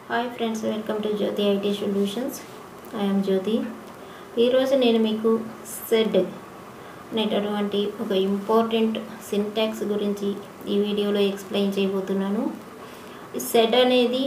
Hi friends welcome to Jyothi I T solutions I'm Jyothi ఈరోజు నేను మీకు సెడ్ అనేటటువంటి ఒక ఇంపార్టెంట్ సింటాక్స్ గురించి ఈ వీడియోలో ఎక్స్ప్లెయిన్ చేయబోతున్నాను ఈ సెడ్ అనేది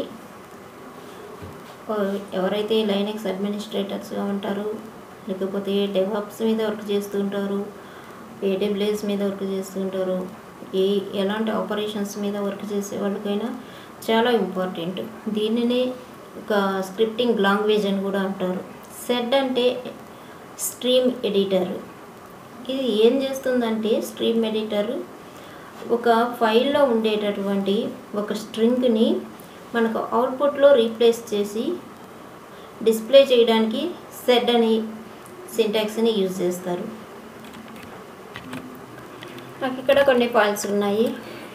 ఆ, ఎవరైతే లైనెక్స్ అడ్మినిస్ట్రేటర్స్గా ఉంటారో లేకపోతే డెవాప్స్ మీద వర్క్ చేస్తుంటారు ఏడబ్ల్యూఎస్ మీద వర్క్ చేస్తుంటారు ఏ ఎలాంటి ఆపరేషన్స్ మీద వర్క్ చేసే వాళ్ళకైనా చాలా ఇంపార్టెంట్ దీనినే ఒక స్క్రిప్టింగ్ లాంగ్వేజ్ అని కూడా అంటారు సెడ్ అంటే స్ట్రీమ్ ఎడిటర్ ఇది ఏం చేస్తుందంటే స్ట్రీమ్ ఎడిటర్ ఒక ఫైల్లో ఉండేటటువంటి ఒక స్ట్రింగ్ని మనకు అవుట్పుట్లో రీప్లేస్ చేసి డిస్ప్లే చేయడానికి సెడ్ అని సింటాక్స్ని యూజ్ చేస్తారు నాకు ఇక్కడ కొన్ని ఫైల్స్ ఉన్నాయి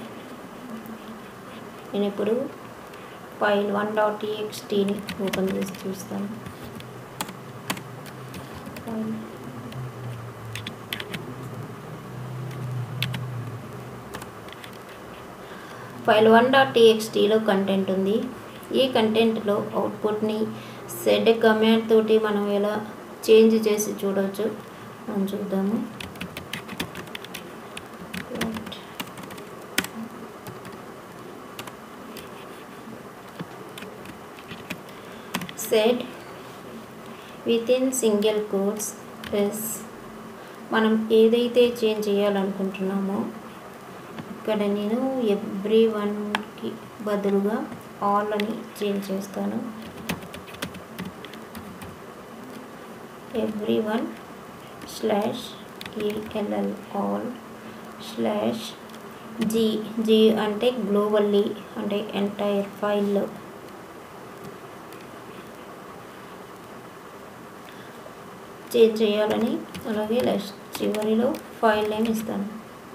నేను ఇప్పుడు ఫైల్ వన్ డాట్ టీఎక్స్టీని ఓపెన్ చేసి చూస్తాను ఫైల్ ఫైల్ వన్ డాట్ టీఎక్స్టీలో కంటెంట్ ఉంది ఈ కంటెంట్లో అవుట్పుట్ని సెడ్ కమాండ్ తోటి మనం ఎలా చేంజ్ చేసి చూడవచ్చు మనం చూద్దాము Right. Sed within single quotes plus మనం ఏదైతే చేంజ్ చేయాలనుకుంటున్నామో ఇక్కడ నేను ఎవ్రీ వన్కి బదులుగా ఆల్ అని చేంజ్ చేస్తాను every one slash E L L all slash G G అంటే గ్లోబల్లీ అంటే ఎంటైర్ ఫైల్లో చేంజ్ చేయాలని అలాగే లాస్ట్ చివరిలో ఫైల్ నేమ్ ఇస్తాను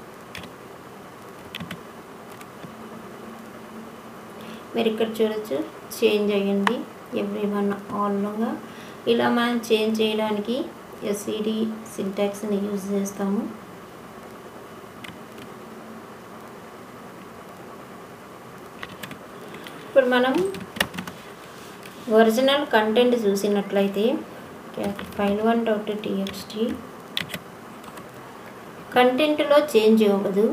మీరు ఇక్కడ చూడొచ్చు చేంజ్ అయ్యింది ఎవ్రీ వన్ ఆల్గా ఇలా మనం చేంజ్ చేయడానికి ఎస్ఈడి సింటాక్స్ని యూజ్ చేస్తాము ఇప్పుడు మనం ఒరిజినల్ కంటెంట్ చూసినట్లయితే ఫైల్ వన్ డాట్ టీఎక్స్టీ కంటెంట్లో చేంజ్ అవ్వదు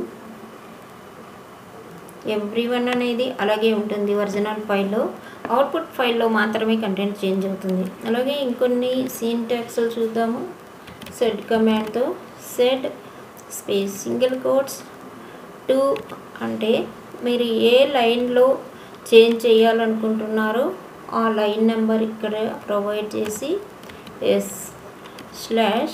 ఎవ్రీ వన్ అనేది అలాగే ఉంటుంది ఒరిజినల్ ఫైల్లో అవుట్పుట్ ఫైల్లో మాత్రమే కంటెంట్ చేంజ్ అవుతుంది అలాగే ఇంకొన్ని సింటాక్స్లు చూద్దాము సెడ్ కమాండ్తో sed space single quotes two అంటే మీరు ఏ లైన్లో చేంజ్ చేయాలనుకుంటున్నారో ఆ లైన్ నెంబర్ ఇక్కడ ప్రొవైడ్ చేసి ఎస్ స్లాష్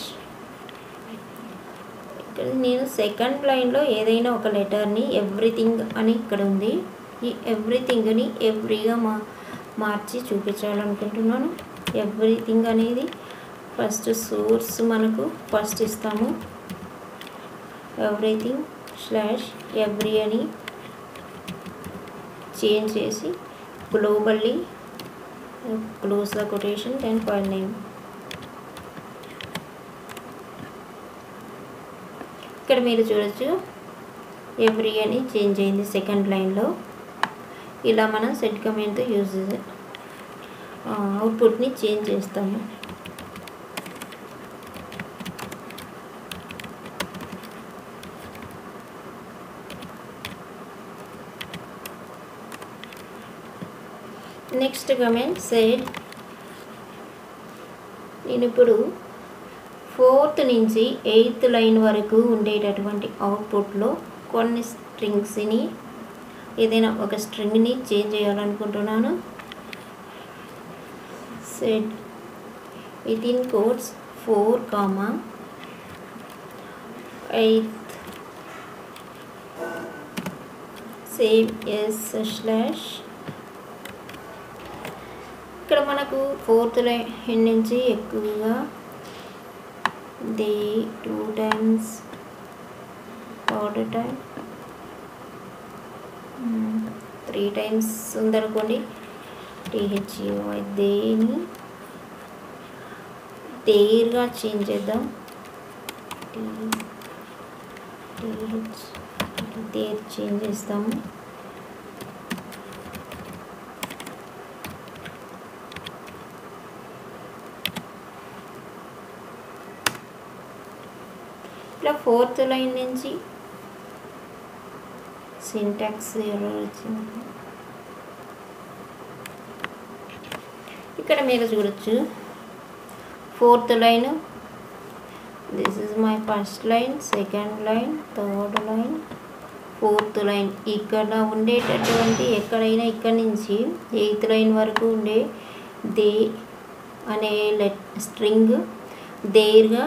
ఇక్కడ నేను సెకండ్ లైన్లో ఏదైనా ఒక లెటర్ని ఎవ్రీథింగ్ అని ఇక్కడ ఉంది ఈ ఎవ్రీథింగ్ని ఎవ్రీగా మా మార్చి చూపించాలనుకుంటున్నాను ఎవ్రీథింగ్ అనేది ఫస్ట్ సోర్స్ మనకు ఫస్ట్ ఇస్తాము ఎవ్రీథింగ్ స్లాష్ ఎవ్రీ అని చేంజ్ చేసి globally close the quotation then file name ఇక్కడ మీరు చూడొచ్చు ఎవ్రీ అని చేంజ్ అయింది సెకండ్ లైన్లో ఇలా మనం సెట్ కమెంట్తో యూజ్ అవుట్పుట్ని చేంజ్ చేస్తాము నెక్స్ట్ కమెంట్ సెడ్ నేను ఇప్పుడు ఫోర్త్ నుంచి ఎయిత్ లైన్ వరకు ఉండేటటువంటి అవుట్పుట్లో కొన్ని స్ట్రింగ్స్ని ఏదైనా ఒక స్ట్రింగ్ని చేంజ్ చేయాలనుకుంటున్నాను sed within quotes four comma eighth సేవ్ ఎస్ స్లాష్ ఇక్కడ మనకు ఫోర్త్ లైన్ నుంచి ఎక్కువగా the two times third time three times ఉందనుకోండి టీహెచ్యూ దేని దేర్గా చేంజ్ చేద్దాం టీహెచ్ దేర్ చేంజ్ చేస్తాము ఇట్లా ఫోర్త్ లైన్ నుంచి సింటాక్స్ ఎర్రర్ వచ్చింది ఇక్కడ మీరు చూడొచ్చు fourth line this is my first line second line third line fourth line ఇక్కడ ఉండేటటువంటి ఎక్కడైనా ఇక్కడ నుంచి ఎయిత్ లైన్ వరకు ఉండే దే అనే లెట్ స్ట్రింగ్ దేర్గా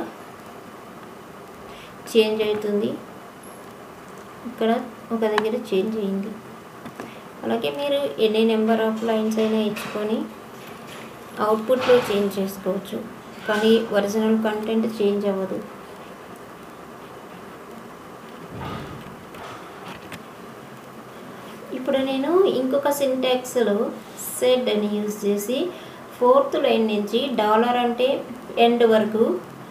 చేంజ్ అవుతుంది ఇక్కడ ఒక దగ్గర చేంజ్ అయింది అలాగే మీరు ఎన్ని నెంబర్ ఆఫ్ లైన్స్ అయినా ఇచ్చుకొని అవుట్పుట్లో చేంజ్ చేసుకోవచ్చు కానీ ఒరిజినల్ కంటెంట్ చేంజ్ అవ్వదు ఇప్పుడు నేను ఇంకొక సింటాక్స్లో సెడ్ అని యూజ్ చేసి ఫోర్త్ లైన్ నుంచి డాలర్ అంటే ఎండ్ వరకు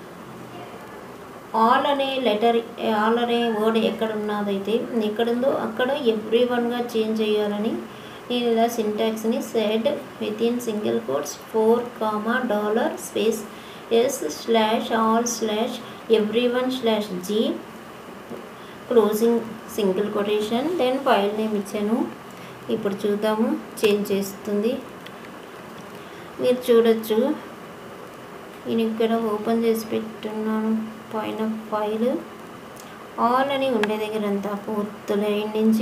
ఆల్ అనే లెటర్ ఆల్ అనే వర్డ్ ఎక్కడ ఉన్నదైతే ఎక్కడుందో అక్కడ ఎవ్రీ వన్గా చేంజ్ చేయాలని నేను ఇలా సింటాక్స్ని sed within single quotes four comma dollar space S slash all slash every one slash G closing single quotation then file name ఇచ్చాను ఇప్పుడు చూద్దాము చేంజ్ చేస్తుంది మీరు చూడొచ్చు నేను ఇక్కడ ఓపెన్ చేసి పెట్టున్నాను పైన ఫైల్ ఆల్ అని ఉండే దగ్గర అంతా ఫోర్త్ లైన్ నుంచి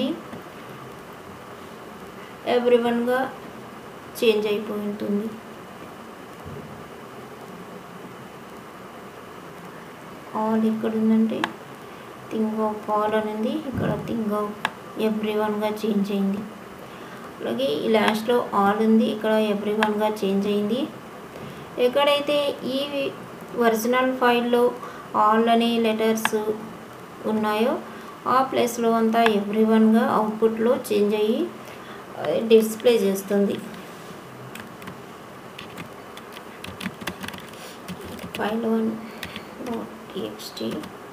ఎవ్రీ వన్గా చేంజ్ అయిపోయి ఉంటుంది ఆల్ ఇక్కడ ఉందంటే థింగ్ ఆఫ్ ఆల్ అనేది ఇక్కడ థింగ్ ఆఫ్ ఎవ్రీ వన్గా చేంజ్ అయింది అలాగే ఈ లాస్ట్లో ఆల్ ఉంది ఇక్కడ ఎవ్రీ వన్గా చేంజ్ అయింది ఎక్కడైతే ఈ ఒరిజినల్ ఫైల్లో ఆల్ అనే లెటర్స్ ఉన్నాయో ఆ ప్లేస్లో అంతా ఎవ్రీ వన్గా అవుట్పుట్లో చేంజ్ అయ్యి డిస్ప్లే చేస్తుంది file one dot TXT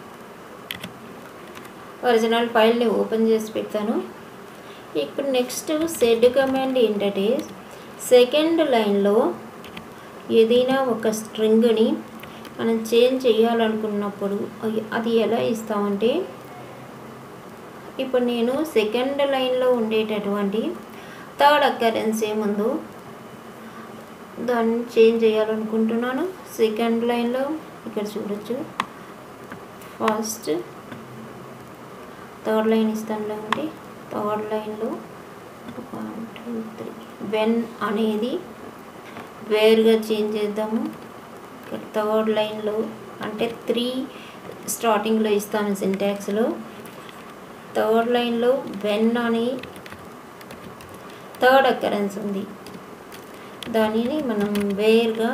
original ఫైల్ని ఓపెన్ చేసి పెడతాను ఇప్పుడు నెక్స్ట్ సెడ్ కమాండ్ ఏంటంటే సెకండ్ లైన్లో ఏదైనా ఒక స్ట్రింగ్ని మనం చేంజ్ చేయాలనుకున్నప్పుడు అయి- అది ఎలా ఇస్తామంటే ఇప్పుడు నేను సెకండ్ లైన్లో ఉండేటటువంటి థర్డ్ అక్కరెన్స్ ఏముందో దాన్ని చేంజ్ చేయాలనుకుంటున్నాను సెకండ్ లైన్లో ఇక్కడ చూడొచ్చు ఫస్ట్ థర్డ్ లైన్ ఇస్తాను అంటే థర్డ్ లైన్లో వన్ టూ త్రీ వెన్ అనేది వేరుగా చేంజ్ చేద్దాము ఇక్కడ థర్డ్ లైన్లో అంటే త్రీ స్టార్టింగ్లో ఇస్తాను సింటాక్స్లో థర్డ్ లైన్లో వెన్ అని థర్డ్ అక్కరెన్స్ ఉంది దానిని మనం వేరుగా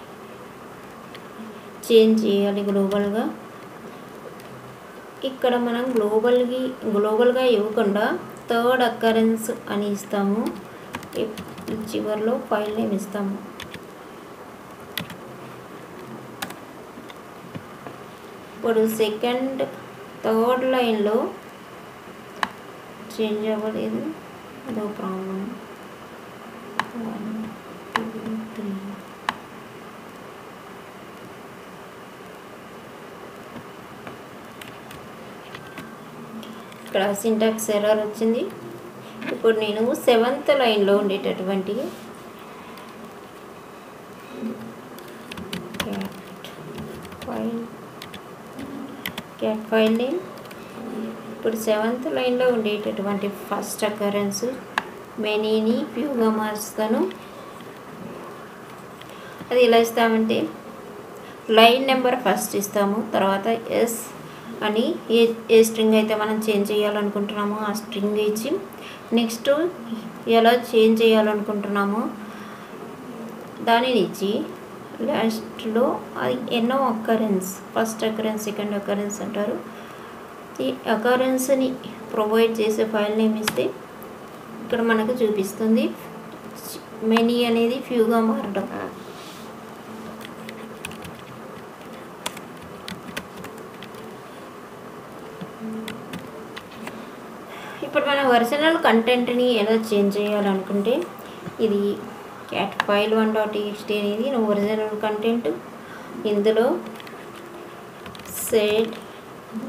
చేంజ్ చేయాలి గ్లోబల్గా ఇక్కడ మనం గ్లోబల్కి గ్లోబల్గా ఇవ్వకుండా థర్డ్ అక్కరెన్స్ అని ఇస్తాము ఇప్- చివర్లో ఫైల్ నేమ్ ఇస్తాము ఇప్పుడు సెకండ్ థర్డ్ లైన్లో చేంజ్ అవ్వలేదు అదో ప్రాబ్లం వన్ టూ త్రీ ఇక్కడ సింటాక్స్ ఎర్రర్ వచ్చింది ఇప్పుడు నేను సెవెంత్ లైన్లో ఉండేటటువంటి cat file cat file name ఇప్పుడు సెవెంత్ లైన్లో ఉండేటటువంటి ఫస్ట్ అకరెన్స్ మెనీని ఫ్యూగా మారుస్తాను అది ఎలా ఇస్తామంటే లైన్ నెంబర్ ఫస్ట్ ఇస్తాము తర్వాత ఎస్ అని ఏ ఏ స్ట్రింగ్ అయితే మనం చేంజ్ చేయాలనుకుంటున్నామో ఆ స్ట్రింగ్ ఇచ్చి నెక్స్ట్ ఎలా చేంజ్ చేయాలనుకుంటున్నామో దానిని ఇచ్చి లాస్ట్లో అది ఎన్నో occurrence first occurrence second occurrence అంటారు ఈ అకరెన్స్ని ప్రొవైడ్ చేసే ఫైల్ నేమ్ ఇస్తే ఇక్కడ మనకు చూపిస్తుంది మెనీ అనేది ఫ్యూగా మారడం ఇప్పుడు మనం ఒరిజినల్ కంటెంట్ని ఎలా చేంజ్ చేయాలనుకుంటే ఇది cat file one dot TXT అనేది నా ఒరిజినల్ కంటెంట్ ఇందులో సెట్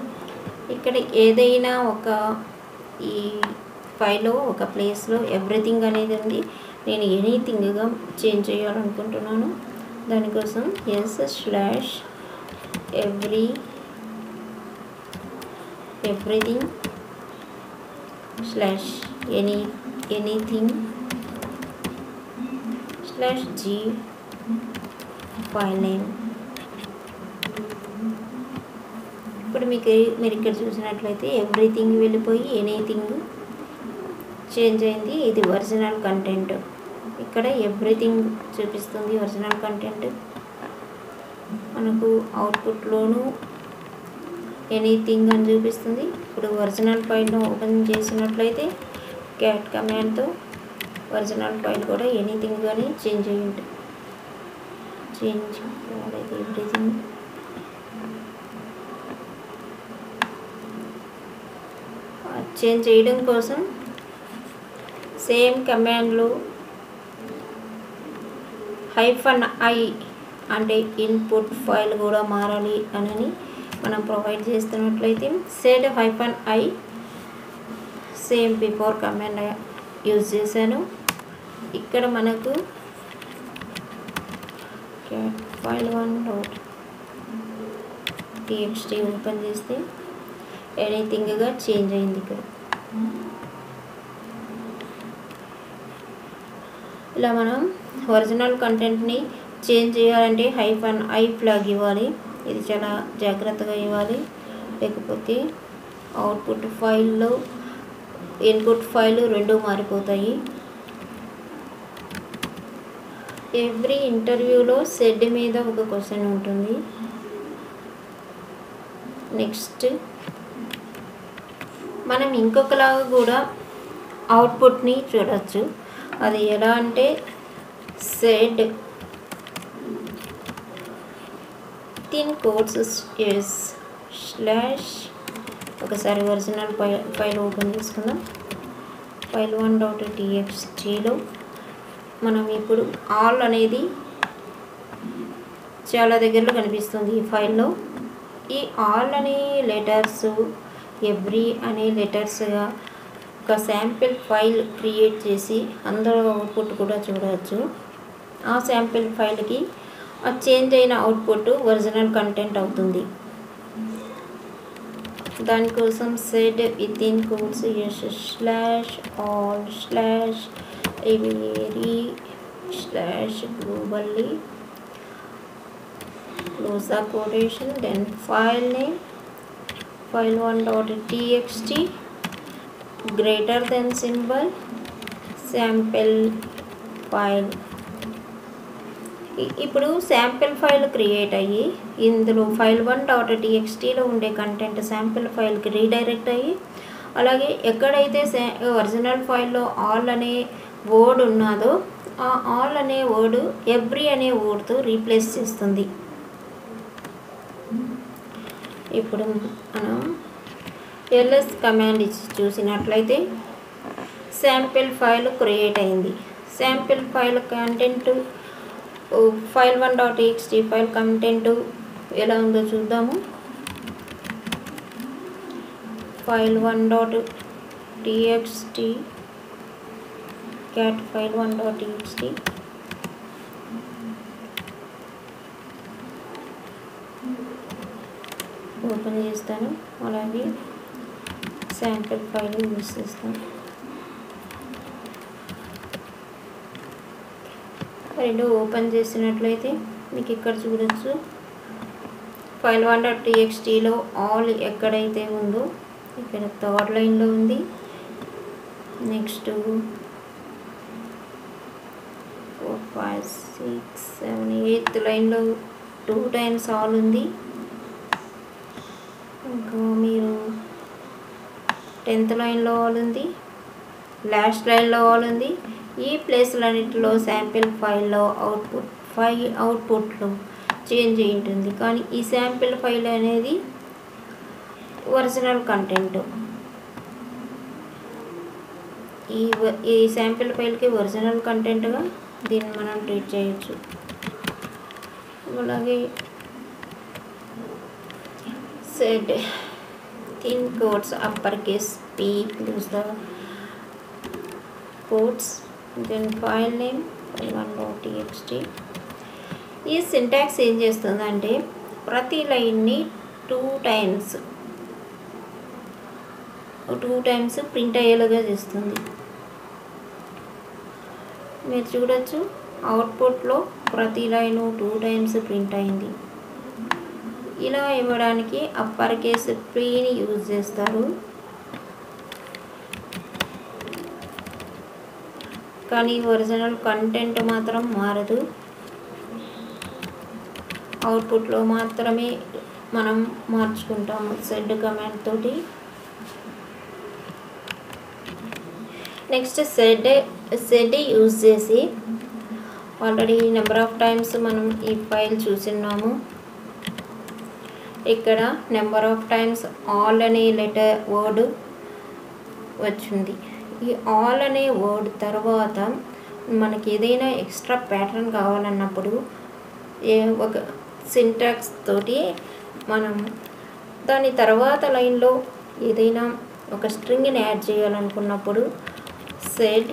ఇక్కడ ఏదైనా ఒక ఈ ఫైల్లో ఒక ప్లేస్లో ఎవ్రీథింగ్ అనేది ఉంది నేను ఎనీథింగ్గా చేంజ్ చేయాలనుకుంటున్నాను దానికోసం S slash every everything slash any anything slash G file name ఇప్పుడు మీకు మీరు ఇక్కడ చూసినట్లయితే ఎవ్రీథింగ్ వెళ్ళిపోయి ఎనీథింగ్ చేంజ్ అయింది ఇది ఒరిజినల్ కంటెంట్ ఇక్కడ ఎవ్రీథింగ్ చూపిస్తుంది ఒరిజినల్ కంటెంట్ మనకు అవుట్పుట్లోను ఎనీథింగ్ అని చూపిస్తుంది ఇప్పుడు ఒరిజినల్ ఫైల్ను ఓపెన్ చేసినట్లయితే క్యాట్ కమాండ్తో ఒరిజినల్ ఫైల్ కూడా ఎనీథింగ్ కానీ చేంజ్ అయ్యింది చేంజ్ ఎవ్రీథింగ్ చేంజ్ చేయడం కోసం సేమ్ కమాండ్లు హైఫన్ ఐ అంటే ఇన్పుట్ ఫైల్ కూడా మారాలి అని మనం ప్రొవైడ్ చేస్తున్నట్లయితే sed hyphen I same before command use చేశాను ఇక్కడ మనకు file one dot TXT open చేస్తే ఎనీథింగ్గా చేంజ్ అయింది ఇక్కడ ఇలా మనం ఒరిజినల్ కంటెంట్ని చేంజ్ చేయాలంటే హైఫన్ ఐ ఫ్లాగ్ ఇవ్వాలి ఇది చాలా జాగ్రత్తగా ఇవ్వాలి లేకపోతే అవుట్పుట్ ఫైల్లో ఇన్పుట్ ఫైల్ రెండు మారిపోతాయి ఎవ్రీ ఇంటర్వ్యూలో సెడ్ మీద ఒక క్వశ్చన్ ఉంటుంది నెక్స్ట్ మనం ఇంకొకలాగా కూడా అవుట్పుట్ని చూడవచ్చు అది ఎలా అంటే sed thin quotes S slash ఒకసారి ఒరిజినల్ ఫైల్ ఫైల్ ఓపెన్ చేసుకుందాం ఫైల్ వన్ డాట్ టీఎక్స్టీలో మనం ఇప్పుడు ఆల్ అనేది చాలా దగ్గరలో కనిపిస్తుంది ఈ ఫైల్లో ఈ ఆల్ అనే లెటర్స్ ఎవ్రీ అనే లెటర్స్గా ఒక శాంపిల్ ఫైల్ క్రియేట్ చేసి అందులో అవుట్పుట్ కూడా చూడవచ్చు ఆ శాంపిల్ ఫైల్కి ఆ చేంజ్ అయిన అవుట్పుట్ ఒరిజినల్ కంటెంట్ అవుతుంది దానికోసం sed within quotes S slash all slash every slash globally close the quotation then file name file1 dot txt greater than symbol sample file ఇ- ఇప్పుడు sample file create అయ్యి ఇందులో file one dot టీఎక్స్టీలో ఉండే content sample ఫైల్కి redirect అయ్యి అలాగే ఎక్కడైతే original ఫైల్లో all అనే వర్డ్ ఉన్నదో ఆ ఆల్ అనే వర్డ్ ఎవ్రీ అనే వర్డ్తో రీప్లేస్ చేస్తుంది ఇప్పుడు మనం ఎల్ఎస్ కమాండ్ ఇచ్చి చూసినట్లయితే శాంపిల్ ఫైల్ క్రియేట్ అయింది sample file content file one dot TXT file content ఎలా ఉందో చూద్దాము file one dot TXT cat file one dot TXT open చేస్తాను అలాగే శాంపిల్ ఫైల్ యూస్ చేస్తాను రెండు ఓపెన్ చేసినట్లయితే మీకు ఇక్కడ చూడొచ్చు ఫైల్ వన్ డాట్ టీఎక్స్టీలో ఆల్ ఎక్కడైతే ఉందో ఇక్కడ థర్డ్ లైన్లో ఉంది next four five six seven eighth లైన్లో టూ టైమ్స్ ఆల్ ఉంది ఇంకా మీరు టెన్త్ లైన్లో ఆల్ ఉంది లాస్ట్ లైన్లో ఆల్ ఉంది ఈ ప్లేస్లన్నిటిలో శాంపిల్ ఫైల్లో అవుట్పుట్ ఫై అవుట్పుట్లో చేంజ్ అయి ఉంటుంది కానీ ఈ శాంపిల్ ఫైల్ అనేది ఒరిజినల్ కంటెంట్ ఈ వ- ఈ శాంపిల్ ఫైల్కి ఒరిజినల్ కంటెంట్గా దీన్ని మనం ట్రీట్ చేయొచ్చు అలాగే sed within quotes uppercase P includes the quotes then file name file1.txt ఈ సింటాక్స్ ఏం చేస్తుందంటే ప్రతి లైన్ని two times two times print అయ్యేలాగా చేస్తుంది మీరు చూడొచ్చు అవుట్పుట్లో ప్రతి లైను టూ టైమ్స్ ప్రింట్ అయింది ఇలా ఇవ్వడానికి అప్పర్ కేస్ ప్రీని యూజ్ చేస్తారు కానీ ఒరిజినల్ కంటెంట్ మాత్రం మారదు అవుట్పుట్లో మాత్రమే మనం మార్చుకుంటాము సెడ్ కమాండ్ తోటి నెక్స్ట్ సెడ్ సెడ్ యూజ్ చేసి ఆల్రెడీ నెంబర్ ఆఫ్ టైమ్స్ మనం ఈ ఫైల్ చూసిన్నాము ఇక్కడ నెంబర్ ఆఫ్ టైమ్స్ ఆల్ అనే లెటర్ వర్డ్ వచ్చింది ఈ ఆల్ అనే వర్డ్ తర్వాత మనకి ఏదైనా ఎక్స్ట్రా ప్యాటర్న్ కావాలన్నప్పుడు ఏ ఒక సింటాక్స్ తోటి మనం దాని తర్వాత లైన్లో ఏదైనా ఒక స్ట్రింగ్ని యాడ్ చేయాలనుకున్నప్పుడు sed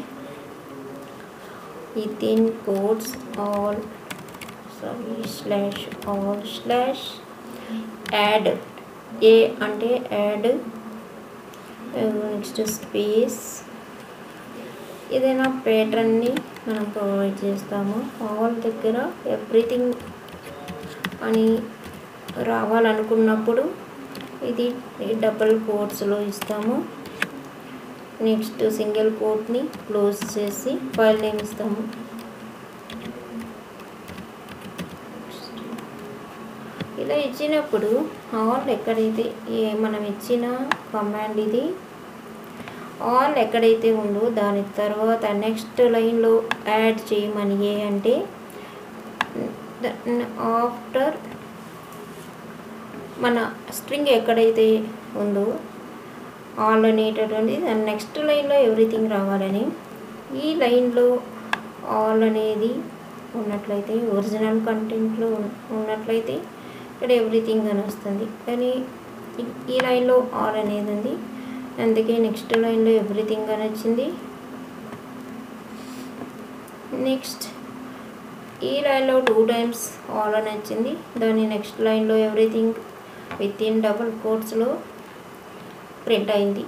within quotes all sorry slash all slash add A అంటే యాడ్ నెక్స్ట్ స్పేస్ ఏదైనా ప్యాటర్న్ని మనం ప్రొవైడ్ చేస్తాము ఆల్ దగ్గర ఎవ్రీథింగ్ అని రావాలనుకున్నప్పుడు ఇది డబల్ కోట్స్లో ఇస్తాము నెక్స్ట్ సింగిల్ కోట్ని క్లోజ్ చేసి ఫైల్ నేమ్ ఇస్తాము ఇలా ఇచ్చినప్పుడు ఆల్ ఎక్కడైతే ఏ మనం ఇచ్చిన కమాండ్ ఇది ఆల్ ఎక్కడైతే ఉందో దాని తర్వాత నెక్స్ట్ లైన్లో యాడ్ చేయమని ఏ అంటే ఆఫ్టర్ మన స్ట్రింగ్ ఎక్కడైతే ఉందో ఆల్ అనేటటువంటి దాని నెక్స్ట్ లైన్లో ఎవ్రీథింగ్ రావాలని ఈ లైన్లో ఆల్ అనేది ఉన్నట్లయితే ఒరిజినల్ కంటెంట్లో ఉన్నట్లయితే ఇక్కడ ఎవ్రీథింగ్ అని వస్తుంది కానీ ఈ లైన్లో ఆల్ అనేది ఉంది అందుకే నెక్స్ట్ లైన్లో ఎవ్రీథింగ్ అని వచ్చింది నెక్స్ట్ ఈ లైన్లో టూ టైమ్స్ ఆల్ అని వచ్చింది దాని నెక్స్ట్ లైన్లో ఎవ్రీథింగ్ విత్ ఇన్ డబుల్ కోట్స్లో ప్రింట్ అయింది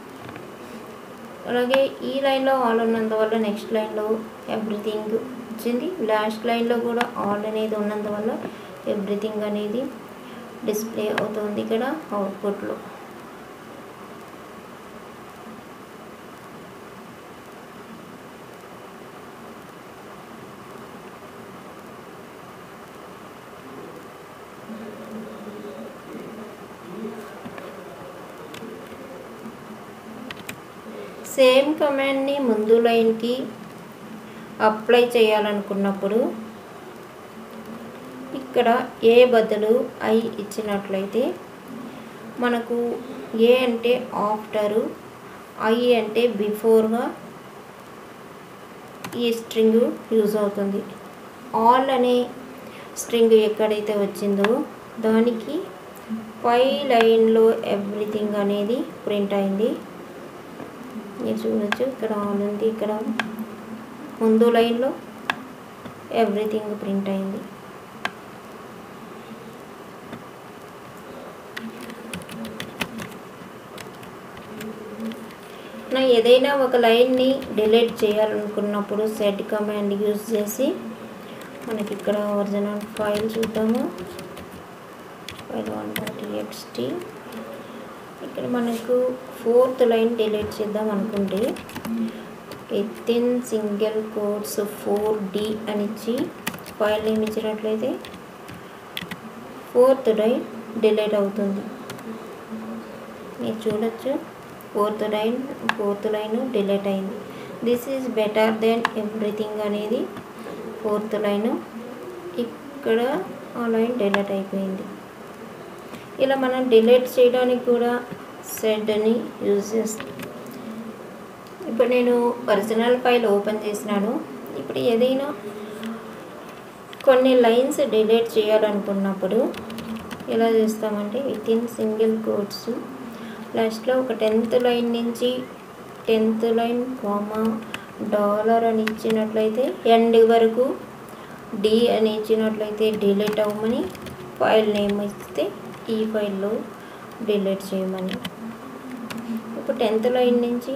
అలాగే ఈ లైన్లో ఆల్ ఉన్నందువల్ల నెక్స్ట్ లైన్లో ఎవ్రీథింగ్ వచ్చింది లాస్ట్ లైన్లో కూడా ఆల్ అనేది ఉన్నందువల్ల ఎవ్రీథింగ్ అనేది డిస్ప్లే అవుతుంది ఇక్కడ అవుట్పుట్లో సేమ్ కమాండ్ని ముందు లైన్కి అప్లై చేయాలనుకున్నప్పుడు ఇక్కడ ఏ బదులు ఐ ఇచ్చినట్లయితే మనకు ఏ అంటే ఆఫ్టరు ఐ అంటే బిఫోర్గా ఈ స్ట్రింగ్ యూజ్ అవుతుంది ఆల్ అనే స్ట్రింగ్ ఎక్కడైతే వచ్చిందో దానికి పై లైన్లో ఎవ్రీథింగ్ అనేది ప్రింట్ అయింది మీరు చూడొచ్చు ఇక్కడ ఆల్ ఉంది ఇక్కడ ముందు లైన్లో ఎవ్రీథింగ్ ప్రింట్ అయింది నా ఏదైనా ఒక లైన్ని డిలీట్ చేయాలనుకున్నప్పుడు సెట్ కమాండ్ యూజ్ చేసి మనకి ఇక్కడ ఒరిజినల్ ఫైల్ చూద్దాము ఫైల్ వన్ డాట్ ఎక్స్టీ ఇక్కడ మనకు ఫోర్త్ లైన్ డిలీట్ చేద్దాం అనుకుంటే within single quotes four D అని ఇచ్చి ఫైల్ నేమ్ ఇచ్చినట్లయితే ఫోర్త్ లైన్ డిలీట్ అవుతుంది మీరు చూడొచ్చు fourth line fourth line delete అయింది this is better then everything అనేది ఫోర్త్ లైన్ ఇక్కడ ఆ లైన్ డిలీట్ అయిపోయింది ఇలా మనం డిలీట్ చేయడానికి కూడా సెడ్ని యూజ్ చేస్తాం ఇప్పుడు నేను ఒరిజినల్ ఫైల్ ఓపెన్ చేసినాను ఇప్పుడు ఏదైనా కొన్ని లైన్స్ డిలీట్ చేయాలనుకున్నప్పుడు ఎలా చేస్తామంటే విత్ ఇన్ సింగిల్ కోడ్స్ లాస్ట్లో ఒక టెన్త్ లైన్ నుంచి టెన్త్ లైన్ కామా డాలర్ అని ఇచ్చినట్లయితే ఎండ్ వరకు డి అని ఇచ్చినట్లయితే డిలీట్ అవ్వమని ఫైల్ నేమ్ ఇస్తే ఈ ఫైల్లో డిలీట్ చేయమని ఇప్పుడు టెన్త్ లైన్ నుంచి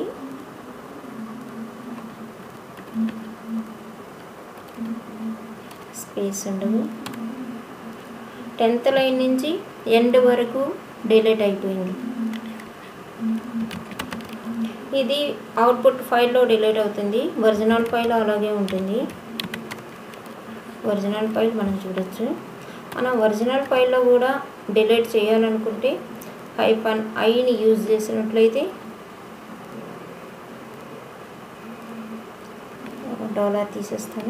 స్పేస్ ఉండదు టెన్త్ లైన్ నుంచి ఎండ్ వరకు డిలీట్ అయిపోయింది ఇది అవుట్పుట్ ఫైల్లో డిలీట్ అవుతుంది ఒరిజినల్ ఫైల్ అలాగే ఉంటుంది ఒరిజినల్ ఫైల్ మనం చూడొచ్చు మనం ఒరిజినల్ ఫైల్లో కూడా డిలీట్ చేయాలనుకుంటే హైఫన్ ఐని యూజ్ చేసినట్లయితే డాలర్ తీసేస్తాను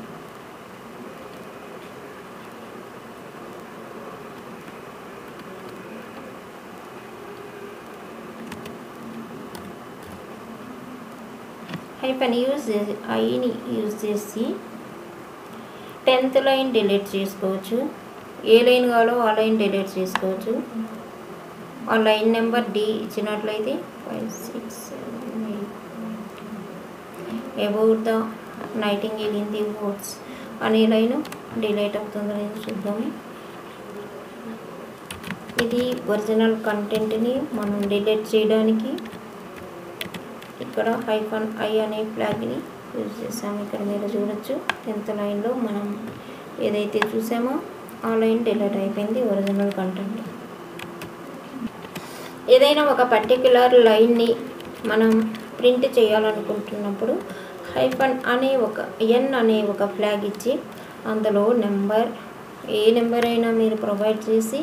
హైఫన్ యూజ్ చేసి ఐని యూజ్ చేసి టెన్త్ లైన్ డిలీట్ చేసుకోవచ్చు ఏ లైన్ కావాలో ఆ లైన్ డిలీట్ చేసుకోవచ్చు ఆ లైన్ నెంబర్ డి ఇచ్చినట్లయితే five six seven eight about the nightingale in the words అనే లైన్ డిలీట్ అవుతుందో లేదో చూద్దాము ఇది ఒరిజినల్ కంటెంట్ని మనం డిలీట్ చేయడానికి ఇక్కడ హైఫన్ ఐ అనే ఫ్లాగ్ని యూజ్ చేసాము ఇక్కడ మీరు చూడొచ్చు టెన్త్ లైన్లో మనం ఏదైతే చూసామో ఆ లైన్ డిలీట్ అయిపోయింది ఒరిజినల్ కంటెంట్ ఏదైనా ఒక పర్టిక్యులర్ లైన్ని మనం ప్రింట్ చేయాలనుకుంటున్నప్పుడు హైఫన్ అనే ఒక ఎన్ అనే ఒక ఫ్లాగ్ ఇచ్చి అందులో నెంబర్ ఏ నెంబర్ అయినా మీరు ప్రొవైడ్ చేసి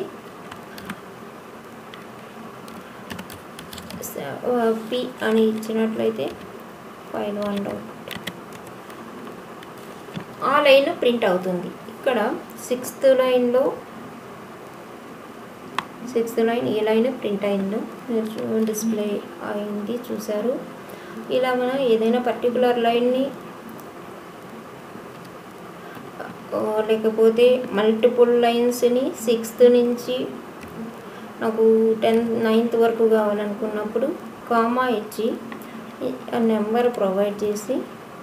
పి అని ఇచ్చినట్లయితే ఫైల్ వన్ డౌట్ ఆ లైన్ ప్రింట్ అవుతుంది ఇక్కడ సిక్స్త్ లైన్లో సిక్స్త్ లైన్ ఈ లైన్ ప్రింట్ అయింది మీరు డిస్ప్లే అయింది చూసారు ఇలా మనం ఏదైనా పర్టికులర్ లైన్ని లేకపోతే మల్టిపుల్ లైన్స్ని సిక్స్త్ నుంచి నాకు టెన్త్ నైన్త్ వరకు కావాలనుకున్నప్పుడు కామా ఇచ్చి ఆ నెంబర్ ప్రొవైడ్ చేసి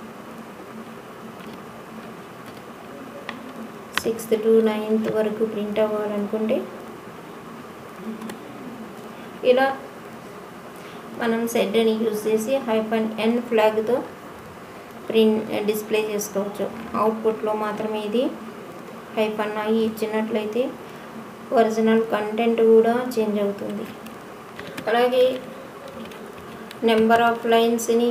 సిక్స్త్ టు నైన్త్ వరకు ప్రింట్ అవ్వాలనుకుంటే ఇలా మనం సెడ్ని యూజ్ చేసి హైఫన్ ఎన్ ఫ్లాగ్తో ప్రింట్ డిస్ప్లే చేసుకోవచ్చు అవుట్పుట్లో మాత్రమే ఇది హైఫన్ ఐ ఇచ్చినట్లయితే ఒరిజినల్ కంటెంట్ కూడా చేంజ్ అవుతుంది అలాగే నెంబర్ ఆఫ్ లైన్స్ని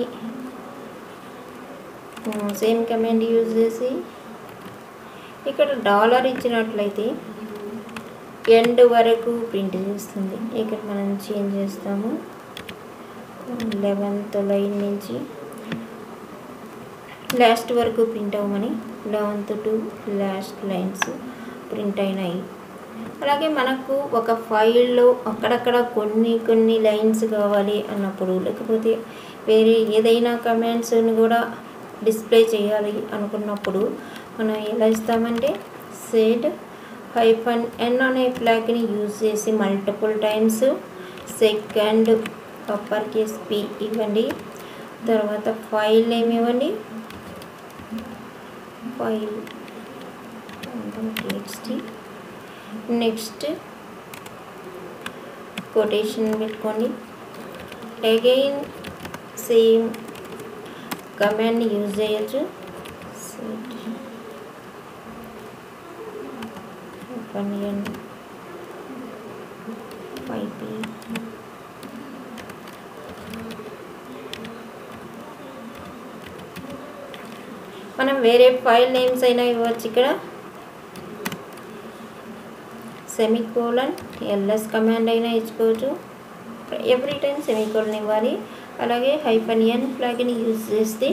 సేమ్ కమాండ్ యూజ్ చేసి ఇక్కడ డాలర్ ఇచ్చినట్లయితే ఎండ్ వరకు ప్రింట్ చేస్తుంది ఇక్కడ మనం చేంజ్ చేస్తాము లెవెన్త్ లైన్ నుంచి లాస్ట్ వరకు ప్రింట్ అవ్వమని eleventh to last lines print అయినాయి అలాగే మనకు ఒక ఫైల్లో అక్కడక్కడ కొన్ని కొన్ని లైన్స్ కావాలి అన్నప్పుడు లేకపోతే వేరే ఏదైనా కమెంట్స్ని కూడా డిస్ప్లే చేయాలి అనుకున్నప్పుడు మనం ఎలా ఇస్తామంటే సెడ్ హైఫన్ ఎన్ అనే ఫ్లాగ్ని యూజ్ చేసి multiple times second upper case P ఇవ్వండి తర్వాత ఫైల్ నేమ్ ఇవ్వండి ఫైల్ టీఎక్స్టీ నెక్స్ట్ కొటేషన్ పెట్టుకోండి అగైన్ సేమ్ కమాండ్ని యూజ్ చేయొచ్చు పనియన్ ఫైవ్ పి మనం వేరే ఫైల్ నేమ్స్ అయినా ఇవ్వచ్చు ఇక్కడ సెమికోలన్ ఎల్ఎస్ కమాండ్ అయినా ఇచ్చుకోవచ్చు ఎవ్రీ టైం సెమికోలన్ ఇవ్వాలి అలాగే హైఫన్ ఎన్ ఫ్లాగ్ని యూజ్ చేస్తే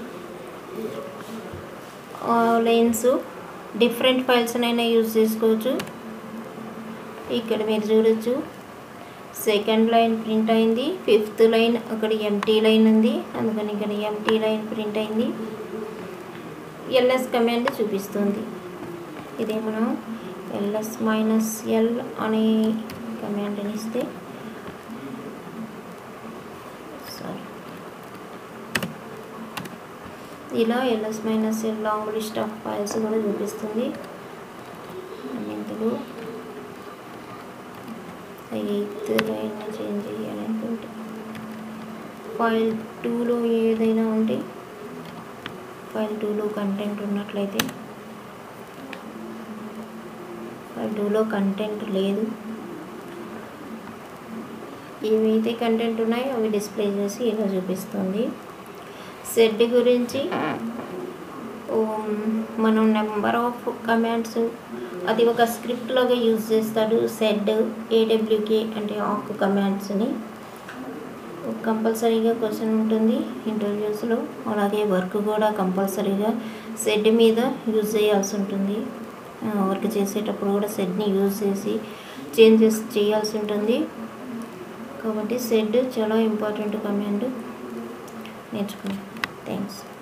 లైన్స్ డిఫరెంట్ ఫైల్స్నైనా యూజ్ చేసుకోవచ్చు ఇక్కడ మీరు చూడొచ్చు సెకండ్ లైన్ ప్రింట్ అయింది ఫిఫ్త్ లైన్ అక్కడ ఎంటీ లైన్ ఉంది అందుకని ఇక్కడ ఎంటీ లైన్ ప్రింట్ అయింది ఎల్ఎస్ కమాండ్ చూపిస్తుంది ఇదే మనం ఎల్ఎస్ మైనస్ ఎల్ అనే కమాండ్ని ఇస్తే ఇలా LS minus long list of files కూడా చూపిస్తుంది ఇందులో ఎయిత్ లైన్ చేంజ్ చేయాలి అనుకుంటే ఫైల్ టూలో ఏదైనా ఉంటే ఫైల్ టూలో కంటెంట్ ఉన్నట్లయితే ఫైల్ టూలో కంటెంట్ లేదు ఏవైతే కంటెంట్ ఉన్నాయో అవి డిస్ప్లే చేసి ఇలా చూపిస్తుంది సెడ్ గురించి మనం నెంబర్ ఆఫ్ కమాండ్స్ అది ఒక స్క్రిప్ట్ లాగా యూజ్ చేస్తాడు సెడ్ ఏడబ్ల్యూకే అంటే ఆక్ కమాండ్స్ని కంపల్సరీగా క్వశ్చన్ ఉంటుంది ఇంటర్వ్యూస్లో అలాగే వర్క్ కూడా కంపల్సరీగా సెడ్ మీద యూజ్ చేయాల్సి ఉంటుంది వర్క్ చేసేటప్పుడు కూడా సెడ్ని యూజ్ చేసి చేంజెస్ చేయాల్సి ఉంటుంది కాబట్టి సెడ్ చాలా ఇంపార్టెంట్ కమాండ్ నేర్చుకోండి థ్యాంక్స్